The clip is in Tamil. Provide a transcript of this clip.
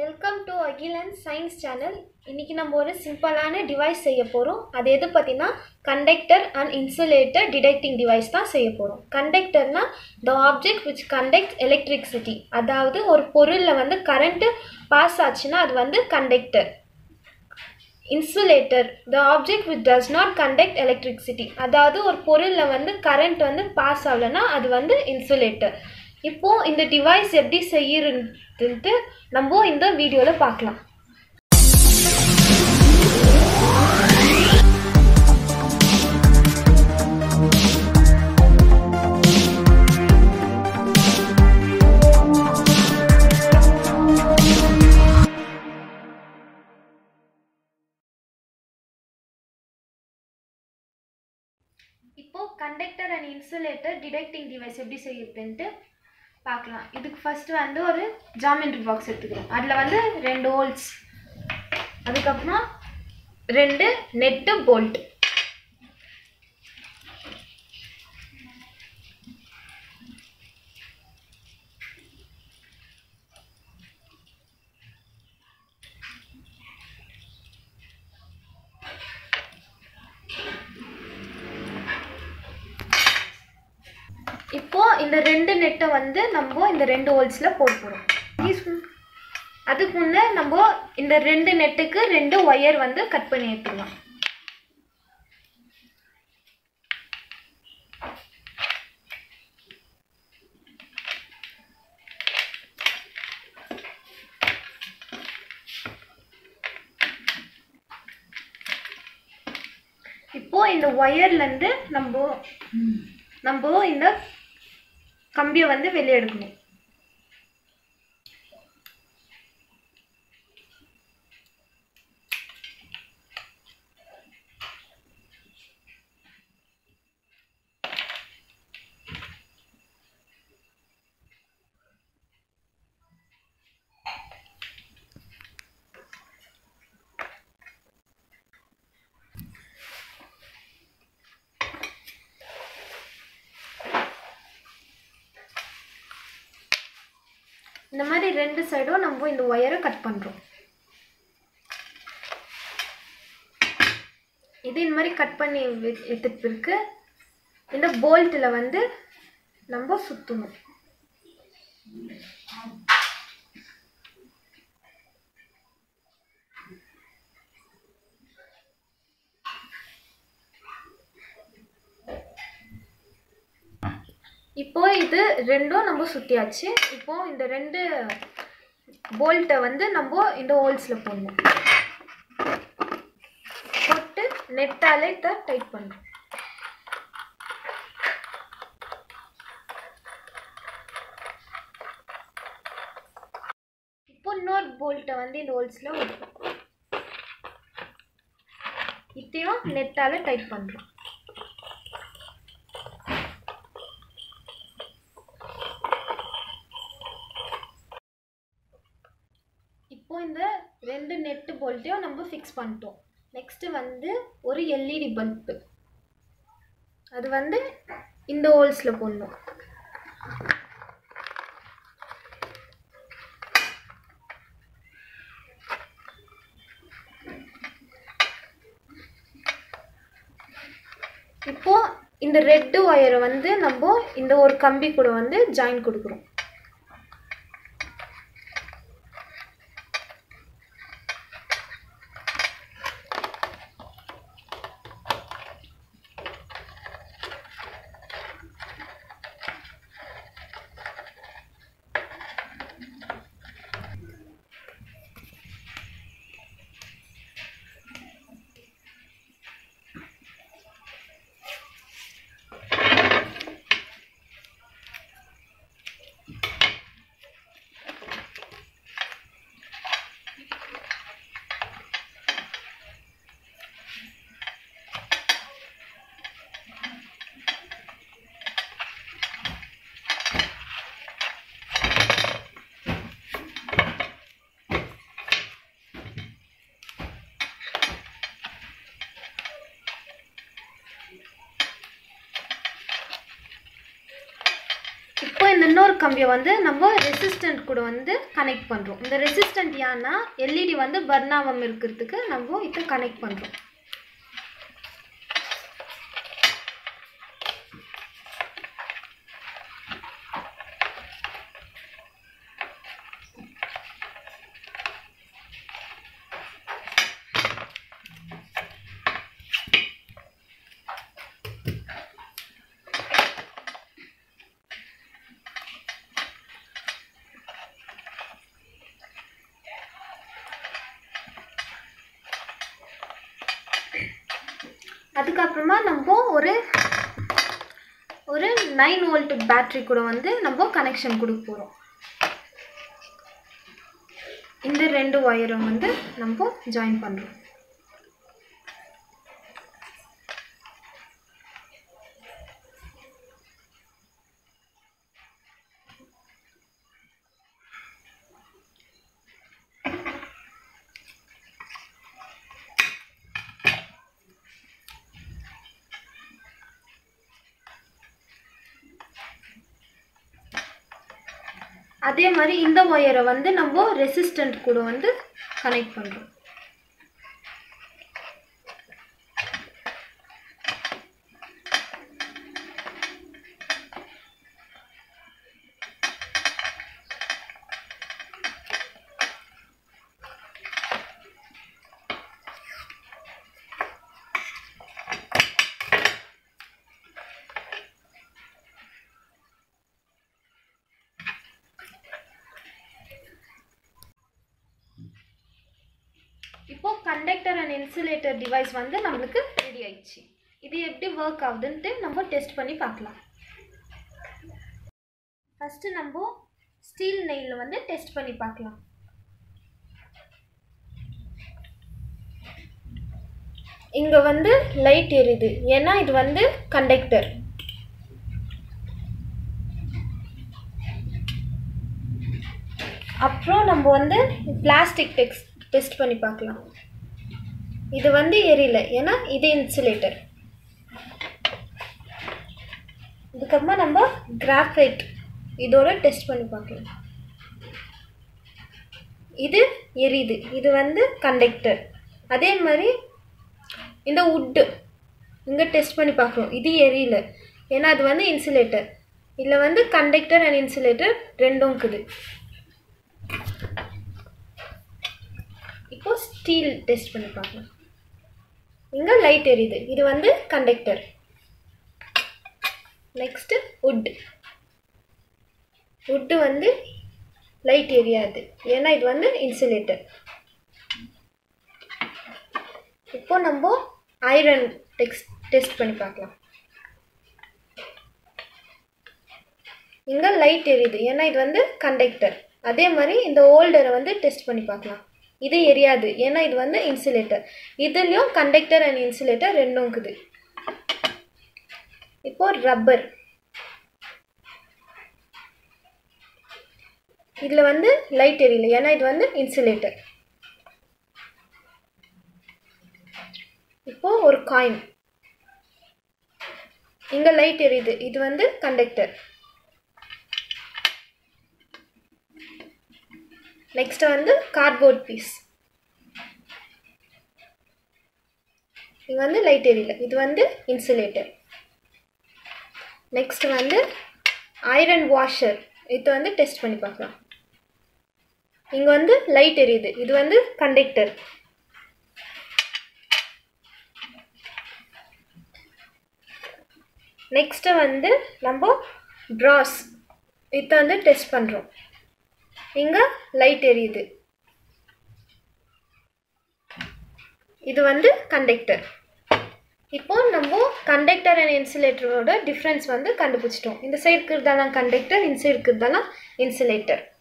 welcome to Akilan science channel இன்னைக்கு நம்ம ஒரு சிம்பிளான டிவைஸ் செய்ய போகிறோம் அது எது பார்த்தீங்கன்னா conductor and insulator detecting device தான் செய்ய போகிறோம் கண்டக்டர்னா the object which conduct electricity அதாவது ஒரு பொருளில் வந்து கரண்ட்டு பாஸ் ஆச்சுன்னா அது வந்து conductor insulator the object which does not conduct electricity அதாவது ஒரு பொருளில் வந்து கரண்ட் வந்து பாஸ் ஆகலைன்னா அது வந்து இன்சுலேட்டர் இப்போது இந்த டிவைஸ் எப்படி செய்யறதுன்ட்டு நம்ம இந்த வீடியோவில் பார்க்கலாம் இப்போது conductor and insulator detecting device எப்படி செய்யறதுன்ட்டு பார்க்கலாம் இதுக்கு ஃபஸ்ட்டு வந்து ஒரு ஜாமெண்ட்ரி பாக்ஸ் எடுத்துக்கிறோம் அதில் வந்து ரெண்டு ஹோல்ஸ் அதுக்கப்புறம் ரெண்டு நெட்டு போல்ட் இப்போ இந்த ரெண்டு நெட்டை வந்து நம்ம இந்த ரெண்டு ஹோல்ஸில் போட போகிறோம் அதுக்கு முன்னே நம்ம இந்த ரெண்டு நெட்டுக்கு ரெண்டு ஒயர் வந்து கட் பண்ணி எடுத்துக்கலாம் இப்போ இந்த ஒயர்லேருந்து நம்ம நம்ம இந்த கம்பியை வந்து வெளியே எடுக்கணும் இந்த மாதிரி ரெண்டு சைடும் நம்ம இந்த ஒயரை கட் பண்ணுறோம் இது இந்த மாதிரி கட் பண்ணி வெ- எடுத்துட்டு பிறகு இந்த போல்ட்டில் வந்து நம்ம சுற்றணும் இப்போ இது ரெண்டும் நம்ம சுத்தியாச்சு இப்போ இந்த ரெண்டு போல்ட்டை வந்து நம்ம இந்த ஹோல்ஸில் போடணும் போட்டு நெட்டாலே இதை டைட் பண்ணுறோம் இப்போ இன்னொரு போல்ட்டை வந்து இந்த ஹோல்ஸில் விடுறோம் இதையும் நெட்டால டைட் பண்ணுறோம் இப்போ இந்த ரெண்டு நெட்டு போல்ட்டையும் நம்ம ஃபிக்ஸ் பண்ணிட்டோம் நெக்ஸ்ட்டு வந்து ஒரு எல்இடி பல்பு அது வந்து இந்த ஹோல்ஸில் போடணும் இப்போ இந்த ரெட்டு ஒயரை வந்து நம்ம இந்த ஒரு கம்பி கூட வந்து ஜாயின் கொடுக்குறோம் கம்பியை வந்து நம்ம ரெசிஸ்டன்ட் கூட வந்து கனெக்ட் பண்ணுறோம் இந்த ரெசிஸ்டன்ட் ஏன்னா எல்இடி வந்து பர்ன் ஆகாமல் இருக்கிறதுக்கு நம்ம இதை கனெக்ட் பண்ணுறோம் அதுக்கப்புறமா நம்ம ஒரு ஒரு நைன் வோல்ட் பேட்ரி கூட வந்து நம்ம கனெக்ஷன் கொடுக்க போகிறோம் இந்த ரெண்டு ஒயரும் வந்து நம்ம ஜாயின் பண்ணுறோம் அதே மாதிரி இந்த ஒயரை வந்து நம்ம ரெசிஸ்டன்ட் கூட வந்து கனெக்ட் பண்ணுறோம் இப்போ கண்டக்டர் அண்ட் இன்சுலேட்டர் டிவைஸ் வந்து நம்மளுக்கு ரெடி ஆயிடுச்சு இது எப்படி ஒர்க் ஆகுதுன்ட்டு நம்ம டெஸ்ட் பண்ணி பார்க்கலாம் ஃபஸ்ட்டு நம்ம ஸ்டீல் நெயில் வந்து டெஸ்ட் பண்ணி பார்க்கலாம் இங்கே வந்து லைட் எரியுது ஏன்னா இது வந்து கண்டக்டர் அப்புறம் நம்ம வந்து பிளாஸ்டிக் டெக்ஸ் டெஸ்ட் பண்ணி பார்க்கலாம் இது வந்து எரியல ஏன்னா இது இன்சுலேட்டர் இதுக்கப்புறமா நம்ம கிராஃபைட் இதோட டெஸ்ட் பண்ணி பார்க்கலாம் இது எரியுது இது வந்து கண்டக்டர் அதே மாதிரி இந்த உட்டு இங்கே டெஸ்ட் பண்ணி பார்க்குறோம் இது எரியல ஏன்னா அது வந்து இன்சுலேட்டர் இதில் வந்து கண்டக்டர் அண்ட் இன்சுலேட்டர் ரெண்டும் இருக்குது இப்போ ஸ்டீல் டெஸ்ட் பண்ணி பார்க்கலாம் இங்கே லைட் எரியுது இது வந்து கண்டக்டர் நெக்ஸ்ட்டு உட் உட்டு வந்து லைட் எரியாது ஏன்னா இது வந்து இன்சுலேட்டர் இப்போ நம்ம ஐரன் டெக்ஸ் டெஸ்ட் பண்ணி பார்க்கலாம் இங்கே லைட் எரியுது ஏன்னா இது வந்து கண்டக்டர் அதே மாதிரி இந்த ஓல்டரை வந்து டெஸ்ட் பண்ணி பார்க்கலாம் இது எரியாது ஏன்னா இது வந்து இன்சுலேட்டர் இதுலேயும் கண்டக்டர் அண்ட் இன்சுலேட்டர் ரெண்டும் இருக்குது இப்போ ரப்பர் இதில் வந்து லைட் எரியல ஏன்னா இது வந்து இன்சுலேட்டர் இப்போ ஒரு காயின் இங்கே லைட் எரியுது இது வந்து கண்டக்டர் நெக்ஸ்ட் வந்து கார்ட்போர்ட் பீஸ் இங்கே வந்து லைட் எரியல இது வந்து இன்சுலேட்டர் நெக்ஸ்ட் வந்து ஐரன் வாஷர் இது வந்து டெஸ்ட் பண்ணி பார்க்கலாம் இங்கே வந்து லைட் எரியுது இது வந்து கண்டக்டர் நெக்ஸ்ட்டு வந்து நம்ம ப்ராஸ் இதை வந்து டெஸ்ட் பண்ணுறோம் இங்கே லைட் எரியுது இது வந்து கண்டக்டர் இப்போ நம்ம கண்டக்டர் அண்ட் இன்சுலேட்டரோட டிஃப்ரென்ஸ் வந்து கண்டுபிடிச்சிட்டோம் இந்த சைடு இருக்கிறதெல்லாம் கண்டக்டர் இந்த சைடு இருக்கிறதெல்லாம் இன்சுலேட்டர்